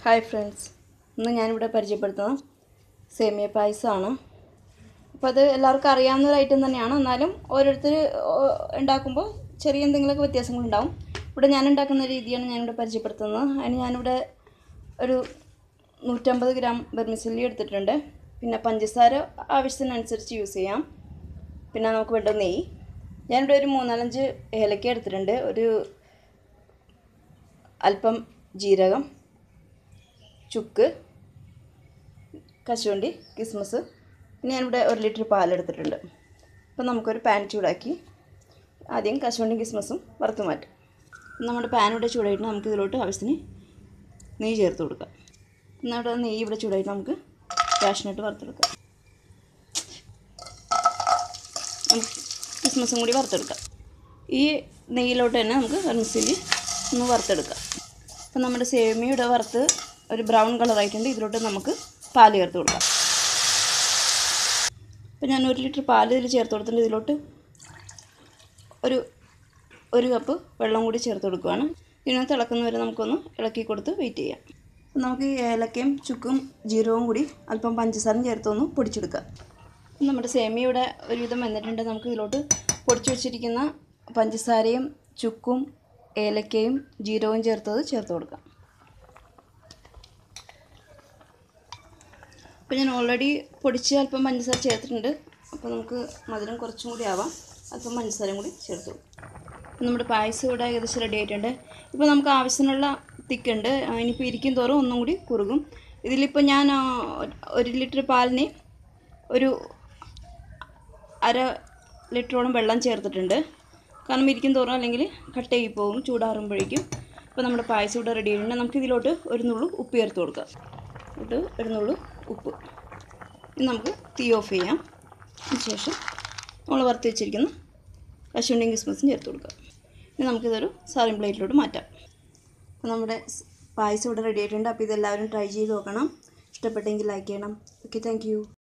hi friends ഇന്ന് ഞാനിവിടെ പരിചയപ്പെടുത്തുന്നത് സേമിയ പായസമാണ് അപ്പോൾ അത് എല്ലാവർക്കും അറിയാവുന്ന ഒരു ഐറ്റം തന്നെയാണ് എന്നാലും ഓരോരുത്തർ ഉണ്ടാക്കുമ്പോൾ ചെറിയ എന്തെങ്കിലുമൊക്കെ വ്യത്യാസങ്ങളുണ്ടാവും ഇവിടെ ഞാൻ ഉണ്ടാക്കുന്ന രീതിയാണ് ഞാനിവിടെ പരിചയപ്പെടുത്തുന്നത് അതിന് ഞാനിവിടെ ഒരു നൂറ്റമ്പത് ഗ്രാം ബെർമിസില്ലി എടുത്തിട്ടുണ്ട് പിന്നെ പഞ്ചസാര ആവശ്യത്തിനനുസരിച്ച് യൂസ് ചെയ്യാം പിന്നെ നമുക്ക് വേണ്ട നെയ്യ് ഞാനിവിടെ ഒരു മൂന്നാലഞ്ച് ഏലക്ക എടുത്തിട്ടുണ്ട് ഒരു അല്പം ജീരകം ചുക്ക് കശുവണ്ടി കിസ്മസ് പിന്നെ ഞാനിവിടെ ഒരു ലിറ്റർ പാലെടുത്തിട്ടുണ്ട് അപ്പം നമുക്കൊരു പാൻ ചൂടാക്കി ആദ്യം കശുവണ്ടി കിസ്മസും വറുത്ത് മാറ്റും അപ്പം നമ്മുടെ പാൻ ഇവിടെ ചൂടായിട്ട് നമുക്ക് ഇതിലോട്ട് ആവശ്യത്തിന് നെയ്യ് ചേർത്ത് കൊടുക്കാം എന്നിട്ട് നെയ്യ് ഇവിടെ ചൂടായിട്ട് നമുക്ക് കാഷ്നട്ട് വറുത്തെടുക്കാം നമുക്ക് കിസ്മസും കൂടി വറുത്തെടുക്കാം ഈ നെയ്യിലോട്ട് തന്നെ നമുക്ക് വെർമിസിലി ഒന്ന് വറുത്തെടുക്കാം അപ്പം നമ്മുടെ സേമിയുടെ വറുത്ത് ഒരു ബ്രൗൺ കളറായിട്ടുണ്ട് ഇതിലോട്ട് നമുക്ക് പാല് ചേർത്ത് കൊടുക്കാം അപ്പം ഞാൻ ഒരു ലിറ്റർ പാല് ഇതിൽ ചേർത്ത് കൊടുത്തിട്ടുണ്ട് ഇതിലോട്ട് ഒരു ഒരു കപ്പ് വെള്ളം കൂടി ചേർത്ത് കൊടുക്കുകയാണ് ഇതിനകത്ത് തിളക്കുന്ന വരെ നമുക്കൊന്ന് ഇളക്കി കൊടുത്ത് വെയിറ്റ് ചെയ്യാം അപ്പം നമുക്ക് ഈ ഏലക്കയും ചുക്കും ജീരകവും കൂടി അല്പം പഞ്ചസാരയും ചേർത്തൊന്ന് പൊടിച്ചെടുക്കാം അപ്പം നമ്മുടെ സേമിയുടെ ഒരുവിധം വന്നിട്ടുണ്ട് നമുക്ക് ഇതിലോട്ട് പൊടിച്ചു വെച്ചിരിക്കുന്ന പഞ്ചസാരയും ചുക്കും ഏലക്കയും ജീരകവും ചേർത്തത് ചേർത്ത് കൊടുക്കാം അപ്പോൾ ഞാൻ ഓൾറെഡി പൊടിച്ച് അല്പം പഞ്ചസാര ചേർത്തിട്ടുണ്ട് അപ്പോൾ നമുക്ക് മധുരം കുറച്ചും കൂടി ആവാം അല്പം പഞ്ചസാരയും കൂടി ചേർത്ത് കൊടുക്കും അപ്പോൾ നമ്മുടെ പായസം ഇവിടെ ഏകദേശം റെഡി ആയിട്ടുണ്ട് ഇപ്പോൾ നമുക്ക് ആവശ്യത്തിനുള്ള തിക്കുണ്ട് ഇനിയിപ്പോൾ ഇരിക്കും തോറും ഒന്നും കൂടി കുറുകും ഇതിലിപ്പോൾ ഞാൻ ആ, ഒരു ലിറ്റർ പാലിന് ഒരു അര ലിറ്ററോളം വെള്ളം ചേർത്തിട്ടുണ്ട് കാരണം ഇരിക്കും തോറും അല്ലെങ്കിൽ കട്ടയായി പോകും ചൂടാറുമ്പോഴേക്കും അപ്പോൾ നമ്മുടെ പായസം ഇവിടെ റെഡി ആയിട്ടുണ്ട് നമുക്ക് ഇതിലോട്ട് ഒരു നുള്ളു ഉപ്പ് ചേർത്ത് കൊടുക്കാം ഇട്ട് ഒരു നുള്ളു ഉപ്പ് ഇനി നമുക്ക് തീ ഓഫ് ചെയ്യാം അതിനുശേഷം നമ്മൾ വറുത്ത് വെച്ചിരിക്കുന്ന കശുവണ്ടിയും കിസ്മസും ചേർത്ത് കൊടുക്കാം ഇനി നമുക്കിതൊരു സർവിങ് പ്ലേറ്റിലോട്ട് മാറ്റാം അപ്പോൾ നമ്മുടെ സ് പായസം ഇവിടെ റെഡി ആയിട്ടുണ്ട് അപ്പോൾ ഇതെല്ലാവരും ട്രൈ ചെയ്ത് നോക്കണം ഇഷ്ടപ്പെട്ടെങ്കിൽ ലൈക്ക് ചെയ്യണം ഓക്കെ താങ്ക്